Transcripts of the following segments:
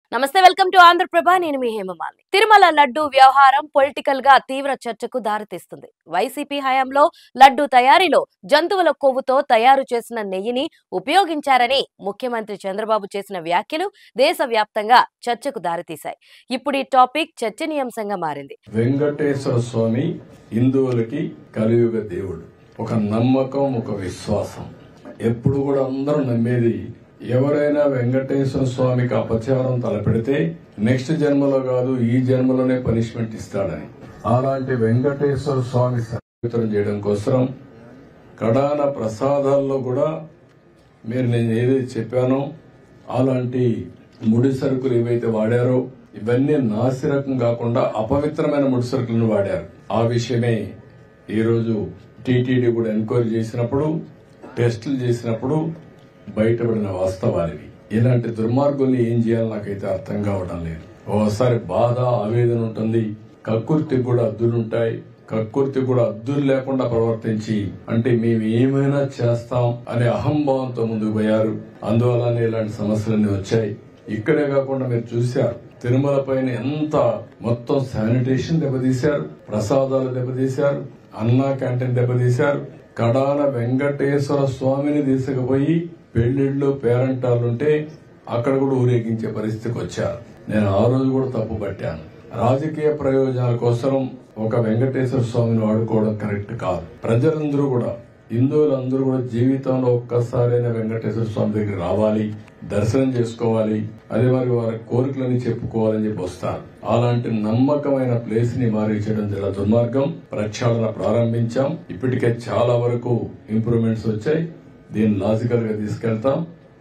నమస్తే welcome to Andhraprabha నేను మీ హేమమాలిని తిరుమల లడ్డు వ్యవహారం పొలిటికల్ గా తీవ్ర చర్చకు దారితీస్తుంది వైసీపీ హయాంలో లడ్డు తయారీలో జంతువుల కొవ్వుతో తయారు చేసిన నెయ్యిని ఉపయోగించారని ముఖ్యమంత్రి చంద్రబాబు చేసిన వ్యాఖ్యలు దేశవ్యాప్తంగా చర్చకు దారితీశాయి ఇప్పుడు ఈ టాపిక్ చర్చనీయాంశంగా మారింది వెంకటేశ్వర స్వామి హిందువులకి కలియుగ దేవుడు ఒక నమ్మకం ఒక విశ్వాసం ఎప్పుడు కూడా అందరూ నమ్మేది ఎవరైనా వెంకటేశ్వర స్వామికి అపచారం తలపెడితే నెక్స్ట్ జన్మలో కాదు ఈ జన్మలోనే పనిష్మెంట్ ఇస్తాడని అలాంటి వెంకటేశ్వర స్వామి పవిత్రం చేయడం కోసం కడాన ప్రసాదాల్లో కూడా మీరు నేను ఏదైతే చెప్పానో అలాంటి ముడి సరుకులు ఏవైతే వాడారో ఇవన్నీ నాసిరకం కాకుండా అపవిత్రమైన ముడి సరుకులను వాడారు ఆ విషయమే ఈరోజు టీటీడీ కూడా ఎంక్వైరీ చేసినప్పుడు టెస్టులు చేసినప్పుడు బయటపడిన వాస్తవాలివి ఇలాంటి దుర్మార్గుల్ని ఏం చేయాలో నాకైతే అర్థం కావడం లేదు ఓసారి బాధ ఆవేదన ఉంటుంది కక్కుర్తికి కూడా అద్దులుంటాయి కక్కుర్తి కూడా అద్దులు లేకుండా ప్రవర్తించి అంటే మేము ఏమైనా చేస్తాం అనే అహంభావంతో ముందుకు పోయారు అందువల్లనే ఇలాంటి సమస్యలన్నీ వచ్చాయి ఇక్కడే కాకుండా మీరు చూశారు తిరుమల పైన ఎంత మొత్తం శానిటేషన్ దెబ్బతీశారు ప్రసాదాలు దెబ్బతీశారు అన్నా క్యాంటీన్ దెబ్బతీశారు కడాన వెంకటేశ్వర స్వామిని తీసుకుపోయి పెళ్లిళ్ళు పేరంటాలుంటే అక్కడ కూడా ఊరేగించే పరిస్థితికి వచ్చారు నేను ఆ రోజు కూడా తప్పు పట్టాను రాజకీయ ప్రయోజనాల కోసం ఒక వెంకటేశ్వర స్వామిని వాడుకోవడం కరెక్ట్ కాదు ప్రజలందరూ కూడా హిందువులందరూ కూడా జీవితంలో ఒక్కసారైనా వెంకటేశ్వర స్వామి దగ్గర రావాలి దర్శనం చేసుకోవాలి అదే మరి వారి కోరికలని చెప్పుకోవాలని చెప్పి వస్తారు అలాంటి నమ్మకమైన ప్లేస్ ని మారించడం చాలా దుర్మార్గం ప్రక్షాళన ప్రారంభించాం ఇప్పటికే చాలా వరకు ఇంప్రూవ్మెంట్స్ వచ్చాయి దీన్ని లాజికల్ గా తీసుకెళ్తాం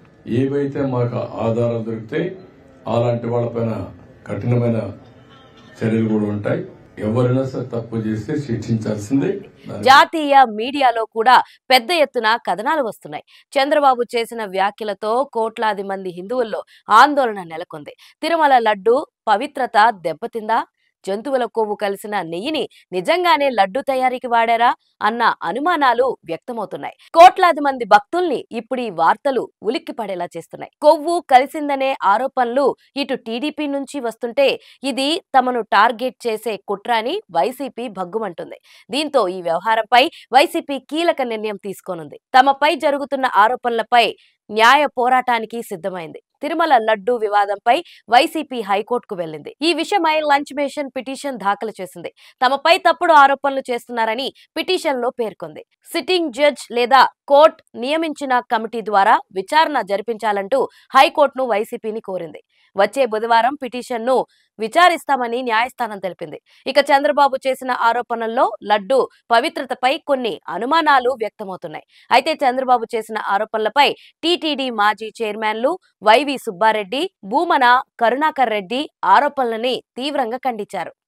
ఏవైతే మాకు ఆధారాలు దొరికితే అలాంటి వాళ్ళపైన కఠినమైన చర్యలు కూడా ఉంటాయి ఎవరైనా సరే తప్పు చేస్తే శిక్షించాల్సిందే దానికి జాతీయ మీడియాలో కూడా పెద్ద ఎత్తున కథనాలు వస్తున్నాయి చంద్రబాబు చేసిన వ్యాఖ్యలతో కోట్లాది మంది హిందువుల్లో ఆందోళన నెలకొంది తిరుమల లడ్డు పవిత్రత దెబ్బతిందా జంతువుల కొవ్వు కలిసిన నెయ్యిని నిజంగానే లడ్డు తయారీకి వాడారా అన్న అనుమానాలు వ్యక్తమవుతున్నాయి కోట్లాది మంది భక్తుల్ని ఇప్పుడు ఈ వార్తలు ఉలిక్కి పడేలా చేస్తున్నాయి కొవ్వు కలిసిందనే ఆరోపణలు ఇటు టీడీపీ నుంచి వస్తుంటే ఇది తమను టార్గెట్ చేసే కుట్ర అని వైసీపీ భగ్గుమంటుంది దీంతో ఈ వ్యవహారంపై వైసీపీ కీలక నిర్ణయం తీసుకోనుంది తమపై జరుగుతున్న ఆరోపణలపై న్యాయ పోరాటానికి సిద్ధమైంది తిరుమల లడ్డు వివాదంపై వైసీపీ హైకోర్టుకు వెళ్లింది ఈ విషయమై లంచ్ మేషన్ పిటిషన్ దాఖలు చేసింది తమపై తప్పుడు ఆరోపణలు చేస్తున్నారని పిటిషన్ లో పేర్కొంది సిట్టింగ్ జడ్జ్ లేదా కోర్ట్ నియమించిన కమిటీ ద్వారా విచారణ జరిపించాలంటూ హైకోర్టును వైసీపీని కోరింది వచ్చే బుధవారం పిటిషన్ ను విచారిస్తామని న్యాయస్థానం తెలిపింది ఇక చంద్రబాబు చేసిన ఆరోపణల్లో లడ్డు పవిత్రతపై కొన్ని అనుమానాలు వ్యక్తమవుతున్నాయి అయితే చంద్రబాబు చేసిన ఆరోపణలపై టీటీడీ మాజీ చైర్మన్లు వైవి సుబ్బారెడ్డి భూమన కరుణాకర్ రెడ్డి ఆరోపణలని తీవ్రంగా ఖండించారు